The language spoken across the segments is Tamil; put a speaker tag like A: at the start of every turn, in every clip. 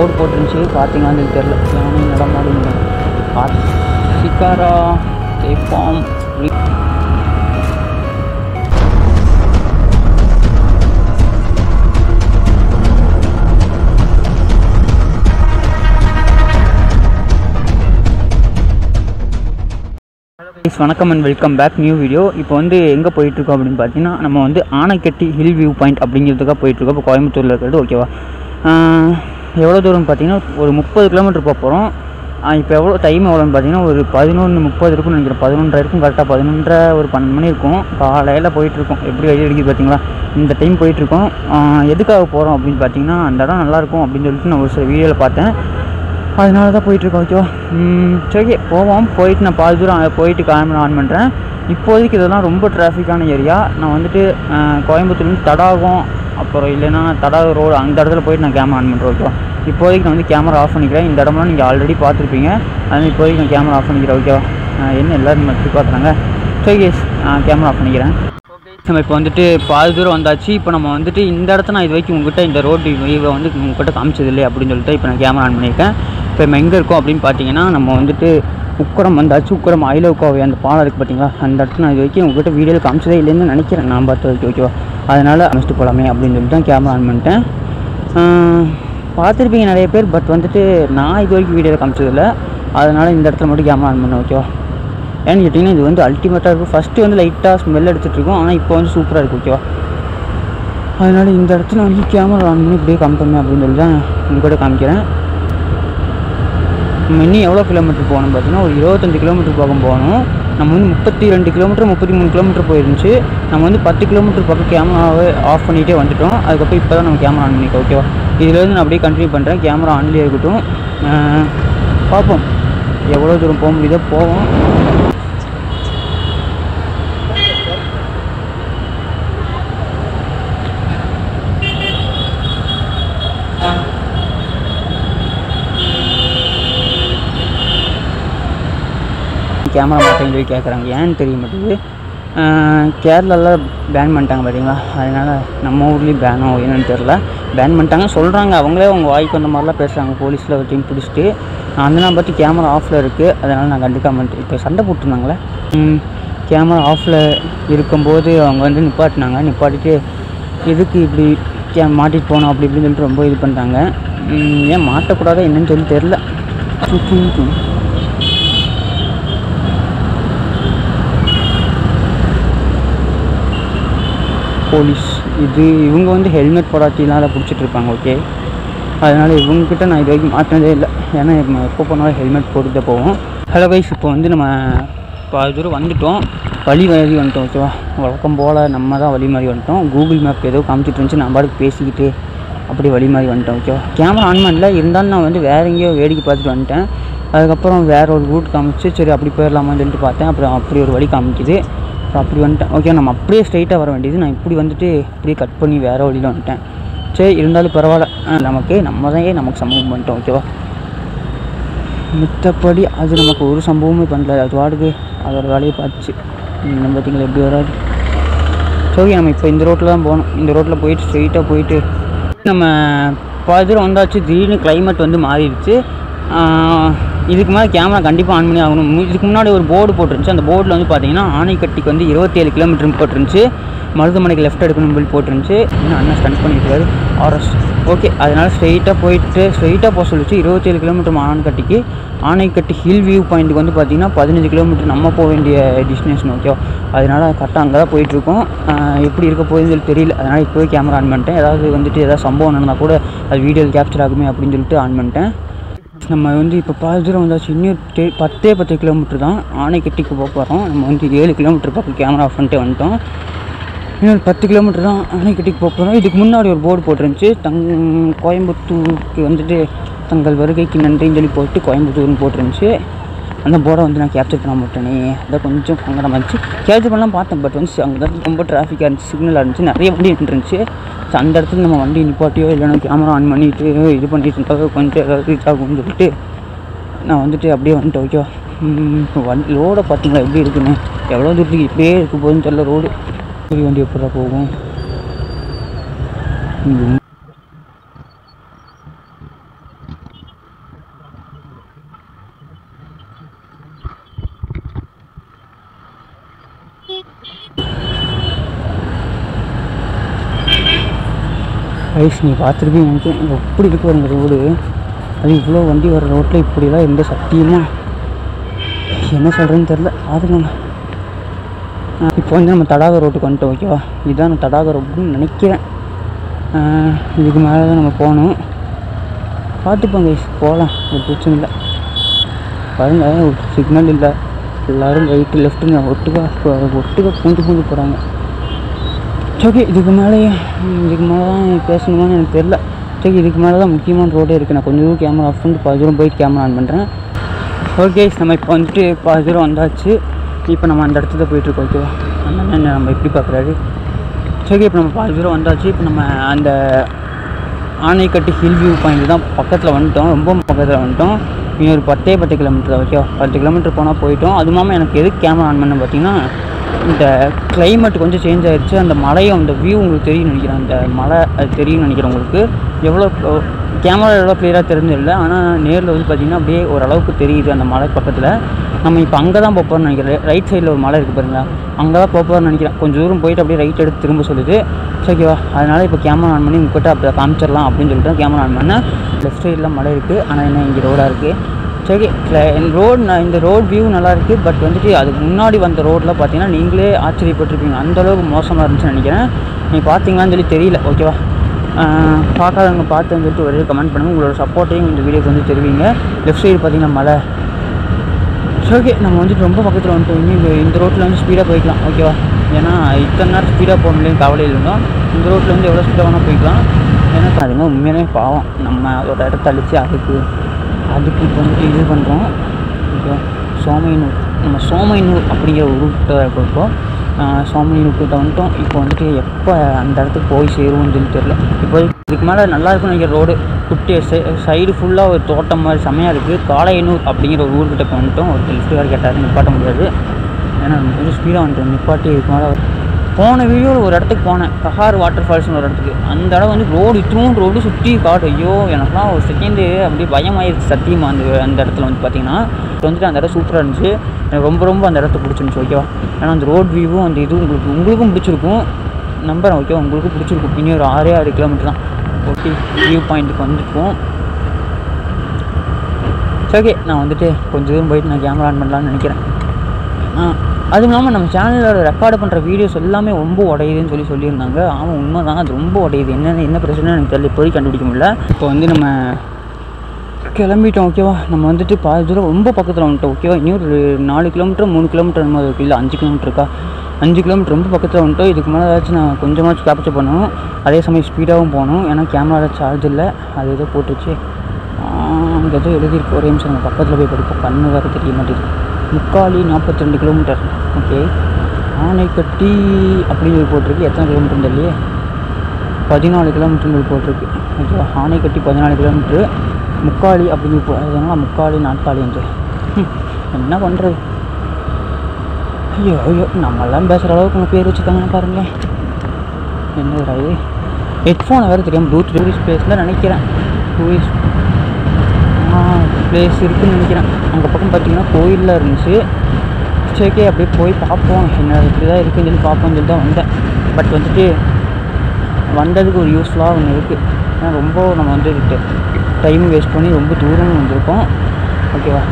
A: போர்டு போட்டுருந்துச்சு பார்த்தீங்களான்னு தெரில யானை நடமாடுங்க சிக்காரா ஃபார்ம் Guys, வணக்கம் and welcome back new video இப்போ வந்து எங்கே போயிட்டுருக்கோம் அப்படின்னு பார்த்தீங்கன்னா நம்ம வந்து ஆனைக்கட்டி ஹில் வியூ பாயிண்ட் அப்படிங்கிறதுக்காக போயிட்டுருக்கோம் இப்போ கோயம்புத்தூரில் இருக்கிறது ஓகேவா எவ்வளோ தூரம்னு பார்த்தீங்கன்னா ஒரு முப்பது கிலோமீட்டர் போக போகிறோம் இப்போ எவ்வளோ டைம் எவ்வளோன்னு பார்த்தீங்கன்னா ஒரு பதினொன்று முப்பது இருக்கும்னு நினைக்கிறேன் பதினொன்றரை இருக்கும் கரெக்டாக பதினொன்றரை ஒரு பன்னெண்டு மணி இருக்கும் காலையில் போயிட்டுருக்கோம் எப்படி வெயில் அடிக்குது பார்த்தீங்களா இந்த டைம் போயிட்டுருக்கோம் எதுக்காக போகிறோம் அப்படின்னு பார்த்தீங்கன்னா அந்த இடம் நல்லாயிருக்கும் அப்படின்னு சொல்லிட்டு நான் ஒரு சில வீடியோவில் பார்த்தேன் அதனால தான் போயிட்டுருக்கோம் ஓகேவா ம், சரி ஓகே போவோம் போயிட்டு நான் பாதி தூரம் அங்க போயிட்டு கேமரா ஆன் பண்ணுறேன் இப்போதைக்கு இதெல்லாம் ரொம்ப டிராஃபிக்கான ஏரியா நான் வந்துட்டு அஹ், கோயம்புத்தூர்லேருந்து தடாகம் அப்புறம் இல்லைன்னா தடாகம் ரோடு அந்த இடத்துல போயிட்டு நான் கேமரா ஆன் பண்ணுறேன் ஓகேவா இப்போதைக்கு நான் வந்து கேமரா ஆஃப் பண்ணிக்கிறேன் இந்த இடம்லாம் நீங்கள் ஆல்ரெடி பார்த்துருப்பீங்க அதனால் இப்போதைக்கு நான் கேமரா ஆஃப் பண்ணிக்கிறேன் ஓகேவா அஹ், என்ன எல்லோரும் மட்டும் பார்க்குறாங்க சரி கேஸ் கேமரா ஆஃப் பண்ணிக்கிறேன் நம்ம இப்போ வந்துட்டு பாதி தூரம் வந்தாச்சு இப்போ நம்ம வந்துட்டு இந்த இடத்த நான் இது வரைக்கும் உங்ககிட்ட இந்த ரோடு வியூவை வந்து உங்ககிட்ட காமிச்சது இல்லை அப்படின்னு சொல்லிட்டு இப்போ நான் கேமரா ஆன் பண்ணியிருக்கேன் இப்போ நம்ம எங்கே இருக்கோம் அப்படின்னு பார்த்தீங்கன்னா நம்ம வந்துட்டு உக்கரம் வந்தாச்சு உக்கரம் ஐலோக்காவை அந்த பாலம் இருக்குது பார்த்தீங்களா அந்த இடத்துல நான் இது வரைக்கும் உங்ககிட்ட வீடியோவில் காமிச்சதே இல்லைன்னு நினைக்கிறேன் நான் பார்த்து வரைக்கும் ஓகேவா அதனால் அமைச்சிட்டு போகலாமே அப்படின்னு சொல்லிட்டு தான் கேமரா ஆன் பண்ணிட்டேன் ஆஹ், பார்த்துருப்பீங்க நிறைய பேர் பட் வந்துட்டு நான் இது வரைக்கும் வீடியோவில் காமிச்சதில்லை அதனால் இந்த இடத்துல மட்டும் கேமரா ஆன் பண்ணேன் ஓகேவா ஏன்னு கேட்டிங்கன்னா இது வந்து அல்டிமேட்டாக இருக்கும் ஃபஸ்ட்டு வந்து லைட்டாக ஸ்மெல் எடுத்துகிட்டு இருக்கும் ஆனால் இப்போ வந்து சூப்பராக இருக்கும் ஓகேவா அதனால் இந்த இடத்துல வந்து கேமரா ஆன் பண்ணி இப்படியே காமிப்போமே அப்படின்னு சொல்லி தான் உங்கள்கிட்ட காமிக்கிறேன் நம்ம இன்னும் எவ்வளோ கிலோமீட்டர் போகணும் பார்த்தீங்கன்னா ஒரு இருபத்தஞ்சு கிலோமீட்டர் பக்கம் போகணும் நம்ம வந்து முப்பத்தி ரெண்டு கிலோமீட்டர் முப்பத்தி மூணு கிலோமீட்டர் போயிருந்துச்சு நம்ம வந்து பத்து கிலோமீட்டர் பக்கம் கேமராவை ஆஃப் பண்ணிகிட்டே வந்துட்டோம் அதுக்கப்புறம் இப்போ தான் நம்ம கேமரா ஆன் பண்ணிக்கோ ஓகேவா இதுலேருந்து நான் அப்படியே கண்டினியூ பண்ணுறேன் கேமரா ஆன்லேயே இருக்கட்டும் அஹ், பார்ப்போம் எவ்வளோ தூரம் போக முடியுதோ போவோம் கேமரா மாட்டேன்னு சொல்லி கேட்குறாங்க ஏன்னு தெரிய மாட்டேங்குது கேரளாவில் பேன் பண்ணிட்டாங்க பார்த்தீங்களா அதனால் நம்ம ஊர்லேயும் பேனோ என்னன்னு தெரில பேன் பண்ணிட்டாங்க சொல்கிறாங்க அவங்களே அவங்க வாய்க்கு வந்த மாதிரிலாம் பேசுகிறாங்க போலீஸில் ஒரு டீம் பிடிச்சிட்டு நான் அந்த நான் பார்த்து கேமரா ஆஃபில் இருக்குது அதனால் நான் கண்டுக்காம வந்துட்டேன். இப்போ சண்டை போட்டுருந்தாங்களே கேமரா ஆஃபில் இருக்கும்போது அவங்க வந்து நிப்பாட்டினாங்க நிப்பாட்டிட்டு எதுக்கு இப்படி கே மாட்டிட்டு போனோம் அப்படி இப்படின்னு சொல்லிட்டு ரொம்ப இது பண்ணிட்டாங்க ம், ஏன் மாட்டக்கூடாதா என்னன்னு சொல்லி தெரில போலீஸ் இது இவங்க வந்து ஹெல்மெட் போடாட்டிலாம் அதை பிடிச்சிட்டு இருப்பாங்க ஓகே அதனால் இவங்ககிட்ட நான் இது வரைக்கும் மாட்டினதே இல்லை ஏன்னா நம்ம எப்போ போனாலும் ஹெல்மெட் போட்டு தான் போவோம் ஹலோ கைஸ் இப்போ வந்து நம்ம பாதி தூரம் வந்துட்டோம் வழி மாதிரி வந்துட்டோம் ஓகேவா வழக்கம் போல் நம்ம தான் வழி மாதிரி வந்துட்டோம் கூகுள் மேப் ஏதோ காமிச்சிட்டு இருந்துச்சு நான் பாட்டுக்கு பேசிக்கிட்டு அப்படி வழி மாதிரி வந்துட்டோம் ஓகேவா கேமரா ஆன் பண்ணல இருந்தாலும் நான் வந்து வேற எங்கேயோ வேடிக்கை பார்த்துட்டு வந்துட்டேன் அதுக்கப்புறம் வேற ஒரு ரூட் காமிச்சு சரி அப்படி போயிடலாமான்னு சொல்லிட்டு பார்த்தேன் அப்புறம் அப்படி ஒரு வழி காமிக்குது அப்புறம் அப்படி வந்துட்டேன் ஓகே நம்ம அப்படியே ஸ்ட்ரைட்டாக வர வேண்டியது நான் இப்படி வந்துட்டு இப்படியே கட் பண்ணி வேறு வழியில் வந்துட்டேன் சரி இருந்தாலும் பரவாயில்ல அஹ் நமக்கு நம்ம தான் நமக்கு சம்பவம் பண்ணிட்டோம் ஓகேவா மித்தபடி அது நமக்கு ஒரு சம்பவமே பண்ணல அது வாடுக்கு அதோட வேலையை பார்த்துச்சு நம்ம பார்த்தீங்களா எப்படி வராது சரி ஓகே நம்ம இப்போ இந்த ரோட்டில் தான் போகணும் இந்த ரோட்டில் போயிட்டு ஸ்ட்ரெயிட்டாக போயிட்டு நம்ம பாதி தூரம் வந்தாச்சு திடீர்னு கிளைமேட் வந்து மாறிடுச்சு ஆஹ் இதுக்கு மேலே கேமரா கண்டிப்பாக ஆன் பண்ணி ஆகணும் மு- இதுக்கு முன்னாடி ஒரு போர்டு போட்டிருந்துச்சு அந்த போர்டில் வந்து பார்த்தீங்கன்னா ஆனைக்கட்டிக்கு வந்து இருபத்தேழு கிலோமீட்டர் போட்டிருந்துச்சு மருதமனைக்கு லெஃப்ட் எடுக்கணும் சொல்லி போட்டிருந்துச்சு இன்னும் அண்ணன் ஸ்டண்ட் பண்ணியிருக்காரு ஆர்எஸ் ஓகே அதனால் ஸ்ட்ரெயிட்டாக போயிட்டு ஸ்ட்ரெயிட்டாக போக சொல்லிச்சு இருபத்தேழு கிலோமீட்டர் ஆனைக்கட்டிக்கு ஆனைக்கட்டி ஹில் வியூ பாயிண்ட்டுக்கு வந்து பார்த்தீங்கன்னா பதினஞ்சு கிலோமீட்டர் நம்ம போக வேண்டிய டெஸ்டினேஷன் ஓகே அதனால் கரெக்டாக அங்கே தான் போயிட்டுருக்கோம் எப்படி இருக்க போகுதுன்னு சொல்லி தெரியல அதனால் இப்போவே கேமரா ஆன் பண்ணிட்டேன் ஏதாவது வந்துட்டு ஏதாவது சம்பவம் நடந்தால் கூட அது வீடியோவில் கேப்சர் ஆகுமே அப்படின்னு சொல்லிட்டு ஆன் பண்ணிட்டேன் நம்ம வந்து இப்போ பாதி தூரம் வந்தாச்சு இன்னும் டே பத்தே பத்து கிலோமீட்டர் தான் ஆனைக்கட்டிக்கு போக போகிறோம் நம்ம வந்து ஏழு கிலோமீட்டர் பக்கம் கேமரா ஆஃப் பண்ணிட்டே வந்துட்டோம் இன்னொரு பத்து கிலோமீட்டர் தான் அணைக்கட்டிக்கு போக போகிறோம் இதுக்கு முன்னாடி ஒரு போர்டு போட்டிருந்துச்சு தங் கோயம்புத்தூருக்கு வந்துட்டு தங்கள் வருகைக்கு நன்றின்னு சொல்லி போட்டு கோயம்புத்தூர்னு போட்டிருந்துச்சு அந்த போர்டை வந்து நான் கேப்சர் பண்ண மாட்டேனே அதான் கொஞ்சம் சங்கடமாக இருந்துச்சு கேப்சர் பண்ணலாம் பார்த்தேன் பட் வந்து அங்கே தான் ரொம்ப டிராஃபிக்காக இருந்துச்சு சிக்னலாக இருந்துச்சு நிறைய வண்டி இருந்துச்சு ஸோ அந்த இடத்துல நம்ம வண்டி நிப்பாட்டியோ இல்லைன்னா கேமரா ஆன் பண்ணிட்டு இது பண்ணிட்டு இருந்தா கொஞ்சம் ஏதாவது ரீச் ஆகும்னு சொல்லிட்டு நான் வந்துட்டு அப்படியே வந்துட்டேன் ஓகேவா இப்போ வண்டி ரோடை பார்த்தீங்களா எப்படி இருக்குன்னு எவ்வளோ தூரத்துக்கு இப்படியே இருக்க போகுதுன்னு தெரியல ரோடு பெரிய வண்டி எப்படா போகும் ம். ஐஸ் நீ பார்த்துருப்பீங்க நினைக்கிறேன் எப்படி இருக்கு பாருங்க ரோடு அது இவ்வளோ வண்டி வர ரோட்டில் இப்படிலாம் எந்த சத்தியமாக என்ன சொல்கிறேன்னு தெரில பார்த்துக்கோங்க இப்போ வந்து நம்ம தடாக ரோட்டுக்கு வந்துட்டோம் ஓகேவா இதுதான் நான் தடாக ரோடுன்னு நினைக்கிறேன் ஆஹ் இதுக்கு மேலே தான் நம்ம போகணும் பார்த்துப்போங்க guys, போகலாம் ஒரு பிரச்சனை இல்லை பாருங்க ஒரு சிக்னல் இல்லை எல்லோரும் ரைட்டு லெஃப்ட்டுங்க ஒட்டுக்கா ஒட்டுக்கா பூந்து பூந்து போகிறாங்க ஓகே இதுக்கு மேலே இதுக்கு மேலே தான் பேசணுமான்னு எனக்கு தெரில சரி இதுக்கு மேலே தான் முக்கியமான ரோடே இருக்குது நான் கொஞ்சம் தூரம் கேமரா ஆஃப் பண்ணிட்டு பாதி தூரம் போயிட்டு கேமரா ஆன் பண்ணுறேன் ஓகே நம்ம இப்போ வந்துட்டு பாதி தூரம் வந்தாச்சு இப்போ நம்ம அந்த இடத்துல போயிட்டுருக்கோம் ஓகேவா அந்த அண்ணன் நம்ம எப்படி பார்க்குறாரு சரி இப்போ நம்ம பாதி தூரம் வந்தாச்சு இப்போ நம்ம அந்த ஆனைக்கட்டு ஹில் வியூ பாயிண்ட் தான் பக்கத்தில் வந்துட்டோம் ரொம்ப பக்கத்தில் வந்துட்டோம் இனி ஒரு பத்தே பத்து கிலோமீட்டர் தான் ஓகேவா பத்து கிலோமீட்டர் போனால் போயிட்டோம் அது இல்லாமல் எனக்கு எதுக்கு கேமரா ஆன் பண்ண பார்த்தீங்கன்னா இந்த climate கொஞ்சம் சேஞ்ச் ஆயிடுச்சு அந்த மலையும் அந்த வியூ உங்களுக்கு தெரியும் நினைக்கிறேன் அந்த மலை அது தெரியும்னு நினைக்கிறேன் உங்களுக்கு எவ்வளோ கேமரா எவ்வளோ கிளியராக தெரிஞ்சிடல ஆனால் நேரில் வந்து பார்த்தீங்கன்னா அப்படியே ஓரளவுக்கு தெரியுது அந்த மலை பக்கத்தில் நம்ம இப்போ அங்கே தான் போகிறோம்னு நினைக்கிறேன் ரைட் சைடில் ஒரு மலை இருக்குது பாருங்களா அங்கே தான் போகிறோம்னு நினைக்கிறேன் கொஞ்சம் தூரம் போயிட்டு அப்படியே ரைட் எடுத்து திரும்ப சொல்லுது சரி ஓகேவா அதனால் இப்போ கேமரா ஆன் பண்ணி உங்ககிட்ட அப்படி காமிச்சிடலாம் அப்படின்னு சொல்லிட்டு கேமரா ஆன் பண்ணேன் லெஃப்ட் சைடில் மலை இருக்குது ஆனால் என்ன இங்கே ரோடாக இருக்குது சரி ரோடு நான் இந்த ரோட் வியூ நல்லா இருக்குது பட் வந்துட்டு அதுக்கு முன்னாடி வந்த ரோட்டில் பார்த்தீங்கன்னா நீங்களே ஆச்சரியப்பட்டிருப்பீங்க அந்த அளவுக்கு மோசமாக இருந்துச்சுன்னு நினைக்கிறேன் நீ பார்த்தீங்களான்னு சொல்லி தெரியல ஓகேவா ஆஹ் பார்க்காதவங்க பார்த்துன்னு சொல்லிட்டு ஒரே கமெண்ட் பண்ணுங்கள் உங்களோட சப்போர்ட்டையும் இந்த வீடியோக்கு வந்து தெரிவிங்க லெஃப்ட் சைடு பார்த்தீங்கன்னா மலை ஓகே நம்ம வந்துட்டு ரொம்ப பக்கத்தில் வந்துட்டோம் இனி இந்த- இந்த ரோட்டில் வந்து ஸ்பீடாக போய்க்கலாம் ஓகேவா ஏன்னா இத்தனை நேரம் ஸ்பீடாக போக முடியும் கவலையில் இருந்தோம் இந்த ரோட்டில் வந்து எவ்வளோ ஸ்பீடாக வேணால் போய்க்கலாம் ஏன்னா அதுங்க உண்மையிலே பாவம் நம்ம அதோட இடத்த அழிச்சு அதுக்கு அதுக்கு இப்போ வந்துட்டு இது பண்ணுறோம் ஓகே சோமையனூர் நம்ம சோமையனூர் அப்படிங்கிற ஒரு ரூட்டை இருக்கோம் சோமையனூர் கிட்ட வந்துட்டோம் இப்போ வந்துட்டு எப்போ அந்த இடத்துக்கு போய் சேருவோம்னு சொல்லி தெரில இப்போ இதுக்கு மேலே நல்லா இருக்கும்னு நினைக்கிற ரோடு குட்டி சைடு ஃபுல்லாக ஒரு தோட்டம் மாதிரி செமையாக இருக்குது காளையனூர் அப்படிங்கிற ஒரு ஊர்கிட்ட இப்போ வந்துட்டோம் ஒரு லிஃப்ட் வேறு கேட்டார் நிப்பாட்ட முடியாது ஏன்னா நம்ம கொஞ்சம் ஸ்பீடாக வந்துட்டோம் நிப்பாட்டி இதுக்கு மேலே போன வீடியோவில் ஒரு இடத்துக்கு போனேன் கஹார் வாட்டர் ஃபால்ஸ்னு ஒரு இடத்துக்கு அந்த இடம் வந்து ரோடு இத்தனும் ரோடு சுற்றி காடு ஐயோ எனக்குலாம் ஒரு செகண்டு அப்படியே பயமாயிருச்சு சத்தியமாக அந்த அந்த இடத்துல வந்து பார்த்தீங்கன்னா இப்போ வந்துட்டு அந்த இடம் சூப்பராக இருந்துச்சு எனக்கு ரொம்ப ரொம்ப அந்த இடத்த பிடிச்சிருந்துச்சு ஓகேவா ஏன்னா அந்த ரோட் வியூவும் அந்த இதுவும் உங்களுக்கு உங்களுக்கும் பிடிச்சிருக்கும் நம்புறேன் ஓகேவா உங்களுக்கும் பிடிச்சிருக்கும் இனி ஒரு ஆறே ஆறு கிலோமீட்டர் தான் ஓகே வியூ பாயிண்ட்டுக்கு வந்துருக்கோம் சரி ஓகே நான் வந்துட்டு கொஞ்சம் தூரம் போயிட்டு நான் கேமரா ஆன் பண்ணலாம்னு நினைக்கிறேன் ஆ அதுவும் இல்லாமல் நம்ம சேனலோட ரெக்கார்டு பண்ணுற வீடியோஸ் எல்லாமே ரொம்ப உடையுதுன்னு சொல்லி சொல்லியிருந்தாங்க ஆமாம் உண்மை தான் அது ரொம்ப உடையுது என்னென்ன என்ன பிரச்சனை எனக்கு தெரியல இப்போதைக்கு கண்டுபிடிக்க முடியல இப்போ வந்து நம்ம கிளம்பிட்டோம் ஓகேவா நம்ம வந்துட்டு பாதி தூரம் ரொம்ப பக்கத்தில் வந்துட்டோம் ஓகேவா இன்னும் ஒரு நாலு கிலோமீட்டர் மூணு கிலோமீட்டர் என்னமோ இருக்கு இல்லை அஞ்சு கிலோமீட்டர் இருக்கா அஞ்சு கிலோமீட்டர் ரொம்ப பக்கத்தில் வந்துட்டோம் இதுக்கு மேலே ஏதாச்சும் நான் கொஞ்சமாச்சும் கேப்சர் பண்ணணும் அதே சமயம் ஸ்பீடாகவும் போகணும் ஏன்னா கேமராவில் சார்ஜ் இல்லை அது ஏதோ போட்டுச்சு அங்கே ஏதோ எழுதியிருக்கு ஒரே நிமிஷம் நம்ம பக்கத்தில் போய் படிப்போம் கண்ணு வேறு தெரிய மாட்டேங்குது முக்காலி நாற்பத்தி ரெண்டு கிலோமீட்டர் ஓகே ஆனைக்கட்டி அப்படின்னு சொல்லி போட்டிருக்கு எத்தனை கிலோமீட்டர் தெரியலையே பதினாலு கிலோமீட்டர் போட்டிருக்கு ஓகேவா ஆனைக்கட்டி பதினாலு கிலோமீட்ரு முக்காலி அப்படின்னு போ அதனால முக்காலி நாட்காலி என்று ஹம், என்ன பண்ணுறது ஐயோ ஐயோ நம்மெல்லாம் பேசுகிற அளவுக்கு உங்கள் பேர் வச்சுருக்காங்கன்னு பாருங்களேன் என்னதுடா இது ஹெட்ஃபோனை வேறு தெரியாமல் ப்ளூடூத் டூரிஸ்ட் பிளேஸில் நினைக்கிறேன் டூரிஸ்ட் பிளேஸ் இருக்குன்னு நினைக்கிறேன் அங்கே பக்கம் பார்த்தீங்கன்னா கோயிலில் இருந்துச்சு சரி அப்படியே போய் பார்ப்போம் என்ன இப்படி தான் இருக்குன்னு சொல்லி பார்ப்போம்னு சொல்லி தான் வந்தேன் பட் வந்துட்டு வந்ததுக்கு ஒரு யூஸ்ஃபுல்லாக ஒன்று இருக்குது ஏன்னா ரொம்ப நம்ம வந்து டைம் வேஸ்ட் பண்ணி ரொம்ப தூரம் வந்திருக்கோம் ஓகேவா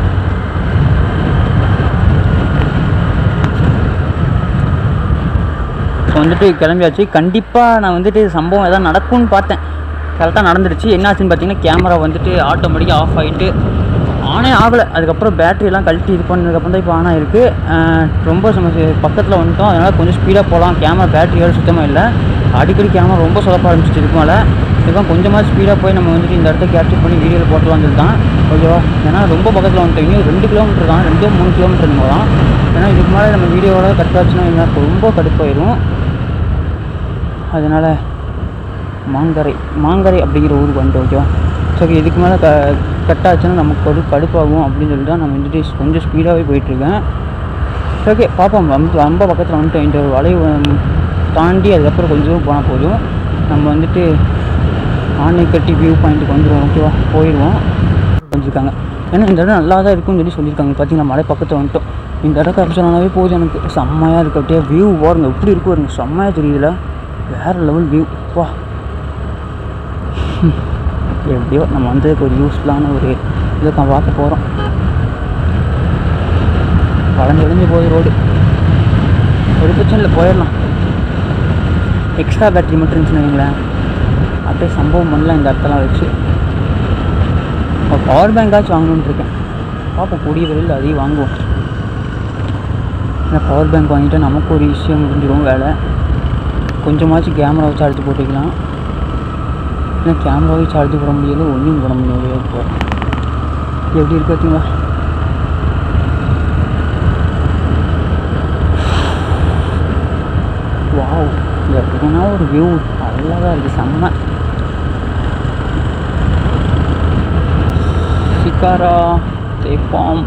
A: ஸோ வந்துட்டு கிளம்பியாச்சு கண்டிப்பாக நான் வந்துட்டு சம்பவம் எதாவது நடக்கும்னு பார்த்தேன் கரெக்டாக நடந்துடுச்சு என்னாச்சுன்னு பார்த்தீங்கன்னா கேமரா வந்துட்டு ஆட்டோமேட்டிக்காக ஆஃப் ஆகிட்டு ஆனே ஆகலை அதுக்கப்புறம் battery எல்லாம் கழட்டி இது பண்ணதுக்கப்புறம் தான் இப்போ ஆன் ஆயிருக்கு அஹ் ரொம்ப சமஸ்ய பக்கத்தில் வந்துட்டோம் அதனால் கொஞ்சம் ஸ்பீடாக போகலாம் கேமரா பேட்டரியோட சுத்தமாக இல்லை அடிக்கடி கேமரா ரொம்ப சொதப்ப ஆரம்பிச்சிச்சு இதுக்கு மேலே இப்போ கொஞ்சமாக ஸ்பீடாக போய் நம்ம வந்துட்டு இந்த இடத்த கேப்சர் பண்ணி வீடியோவில் போட்டலாம் சொல்லி தான் ஓகேவா ஏன்னா ரொம்ப பக்கத்தில் வந்துட்டோம் இன்னும் ரெண்டு கிலோமீட்டர் தான் ரெண்டோ மூணு கிலோமீட்டர் என்னமோ தான் ஏன்னா இதுக்கு மேலே நம்ம வீடியோவோட கட்டாச்சுன்னா எனக்கு ரொம்ப கடுப்பாயிரும் அதனால் மாங்கரை மாங்கரை அப்படிங்கிற ஊருக்கு வந்துட்டு ஓகேவா சரி இதுக்கு மேலே க கட் ஆச்சுன்னா நமக்கு ஒரு கடுப்பாகும் அப்படின்னு சொல்லிட்டு தான் நம்ம வந்துட்டு கொஞ்சம் ஸ்பீடாகவே போயிட்டுருக்கேன் ஓகே பார்ப்போம் ரொம்ப ரொம்ப பக்கத்தில் வந்துட்டோம் இந்த வளைவு உம், தாண்டி அதுக்கப்புறம் கொஞ்சம் தூரம் போனால் போதும் நம்ம வந்துட்டு ஆனைக்கட்டி வியூ பாயிண்ட்டுக்கு வந்துடுவோம் ஓகேவா போயிடுவோம் வந்துருக்காங்க ஏன்னா இந்த இடம் நல்லா தான் இருக்கும்னு சொல்லி சொல்லியிருக்காங்க பார்த்தீங்கன்னா மலை பக்கத்தில் வந்துட்டோம் இந்த இடம் கேப்சரானாவே போதும் எனக்கு செம்மையாக இருக்குது அப்படியே வியூ பாருங்க எப்படி இருக்கு பாருங்க செம்மையாக தெரியுதுல வேறு லெவல் வியூ வா எப்படியோ நம்ம வந்து ஒரு யூஸ்ஃபுல்லான ஒரு இதை தான் பார்க்க போகிறோம் வளைஞ்சு வளைஞ்சு போகுது ரோடு ஒரு பிரச்சனை இல்லை போயிடலாம் எக்ஸ்ட்ரா பேட்டரி மட்டும் இருந்துச்சுன்னு வைங்களேன் அப்படியே சம்பவம் பண்ணலாம் இந்த இடத்தெல்லாம் வச்சு ஒரு பவர் பேங்காச்சும் வாங்கணும்னு இருக்கேன் பார்ப்போம் கூடிய விரைவில் அதையும் வாங்குவோம் ஏன்னா பவர் பேங்க் வாங்கிட்டு நமக்கு ஒரு விஷயம் முடிஞ்சிடும் வேலை கொஞ்சமாச்சும் கேமரா வச்சு அடுத்து போட்டுக்கலாம் ஏன்னா கேமராவை சார்ஜ் போட முடியல ஒன்றும் போட முடியாது இப்போ எப்படி இருக்கு பார்த்தீங்களா வாவ் எப்படின்னா ஒரு வியூ அழகாக இருக்குது செம்ம சிக்காரா தேப்பாம்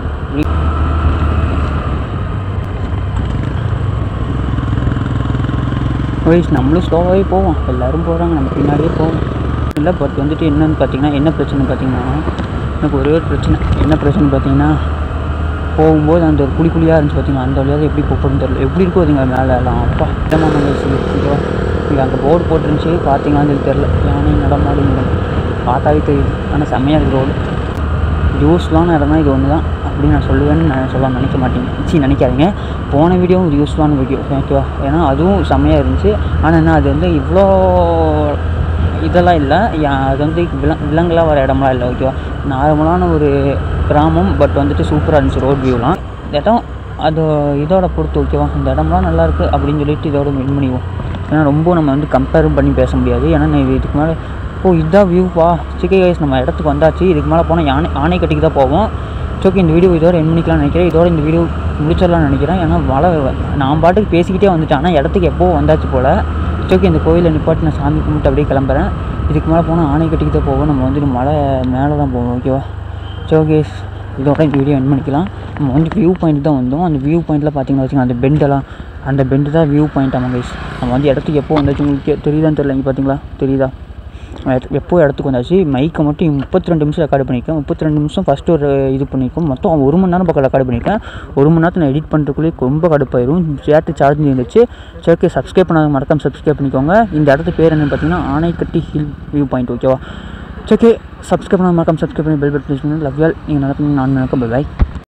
A: வயசு நம்மளும் ஸ்லோவாகவே போவோம் எல்லோரும் போகிறாங்க நம்ம பின்னாடியே போவோம் இல்லை பட் வந்துட்டு என்னன்னு பார்த்தீங்கன்னா என்ன பிரச்சனை பார்த்தீங்கன்னா எனக்கு ஒரே ஒரு பிரச்சனை என்ன பிரச்சனை பார்த்தீங்கன்னா போகும்போது அந்த ஒரு குழி குழியாக இருந்துச்சு பார்த்தீங்கன்னா அந்த வழியாக எப்படி போகணும்னு தெரியல எப்படி இருக்கும் அதுங்க மேலே எல்லாம் அப்பா இடமான வயசு ஓகேவா இங்கே அங்கே போர்டு போட்டுருந்துச்சு பார்த்தீங்களான்னு தெரில யானை நடமாடும் இடம் பார்த்தாவே தெரியுது ஆனால் செம்மையாக இருக்குது ரோடு யூஸ்ஃபுல்லான இடம் தான் இது ஒன்று தான் அப்படின்னு நான் சொல்லுவேன்னு நான் சொல்ல நினைக்க மாட்டேங்க சி நினைக்காதீங்க போன வீடியோவும் ஒரு யூஸ்ஃபுல்லான வீடியோ ஓகேவா ஏன்னா அதுவும் செம்மையாக இருந்துச்சு ஆனால் என்ன அது வந்து இவ்வளோ இதெல்லாம் இல்லை அது வந்து வில விலங்குலாம் வர இடம்லாம் இல்லை ஓகேவா நார்மலான ஒரு கிராமம் பட் வந்துட்டு சூப்பராக இருந்துச்சு ரோட் வியூலாம் இந்த இடம் அது இதோட பொறுத்து ஓகேவா இந்த இடம்லாம் நல்லாயிருக்கு அப்படின்னு சொல்லிட்டு இதோட வின் பண்ணிக்குவோம் ஏன்னா ரொம்ப நம்ம வந்து கம்பேரும் பண்ணி பேச முடியாது ஏன்னா நான் இதுக்கு மேலே ஓ இதுதான் வியூப்பா சிக்கை கைஸ் நம்ம இடத்துக்கு வந்தாச்சு இதுக்கு மேலே போனால் யானை ஆனை கட்டிக்கு தான் போவோம் ஓகே இந்த வீடியோ இதோட என் பண்ணிக்கலாம்னு நினைக்கிறேன் இதோட இந்த வீடியோ முடிச்சிடலாம்னு நினைக்கிறேன் ஏன்னா மழை நான் பாட்டுக்கு பேசிக்கிட்டே வந்துட்டேன் ஆனால் இடத்துக்கு எப்போ வந்தாச்சு போல் ஓகே இந்த கோயிலில் நிப்பாட்டி நான் சாமி கும்பிட்டு அப்படியே கிளம்புறேன் இதுக்கு மேலே போனால் ஆனை கட்டிக்கு தான் போவோம் நம்ம வந்துட்டு மலை மேலே தான் போவோம் ஓகேவா ஓகேஸ் இதோட இந்த வீடியோ என் பண்ணிக்கலாம் நம்ம வந்து வியூ பாயிண்ட் தான் வந்தோம் அந்த வியூ பாயிண்ட்டில் பார்த்தீங்கன்னா வச்சுக்கோங்க அந்த பெண்டெல்லாம் அந்த பெண்டு தான் வியூ பாயிண்ட் ஆமாம் கைஸ் நம்ம வந்து இடத்துக்கு எப்போ வந்தாச்சு உங்களுக்கு தெரியுதான்னு தெரியல இங்கே பார்த்தீங்களா தெரியுதா எப்போ இடத்துக்கு வந்தாச்சு மைக்கை மட்டும் முப்பத்தி ரெண்டு நிமிஷம் ரெக்கார்டு பண்ணியிருக்கேன் முப்பத்தி ரெண்டு நிமிஷம் ஃபஸ்ட்டு ஒரு இது பண்ணியிருக்கோம் மொத்தம் ஒரு மணி நேரம் பக்கம் ரெக்கார்டு பண்ணியிருக்கேன் ஒரு மணி நேரத்தில் நான் எடிட் பண்ணுறதுக்குள்ளேயே ரொம்ப கடுப்பாயிரும் சேட்டு சார்ஜ் இருந்துச்சு சரி சப்ஸ்கிரைப் பண்ணாத மறக்காம சப்ஸ்கிரைப் பண்ணிக்கோங்க இந்த இடத்து பேர் என்னென்னு பார்த்தீங்கன்னா ஆனைக்கட்டி ஹில் வியூ பாயிண்ட் ஓகேவா ஓகே சப்ஸ்கிரைப் பண்ணாத மறக்காம சப்ஸ்கிரைப் பண்ணி பெல் பட்டன் லவ் யால் நீங்கள் நடக்கணும் நான் நடக்க பை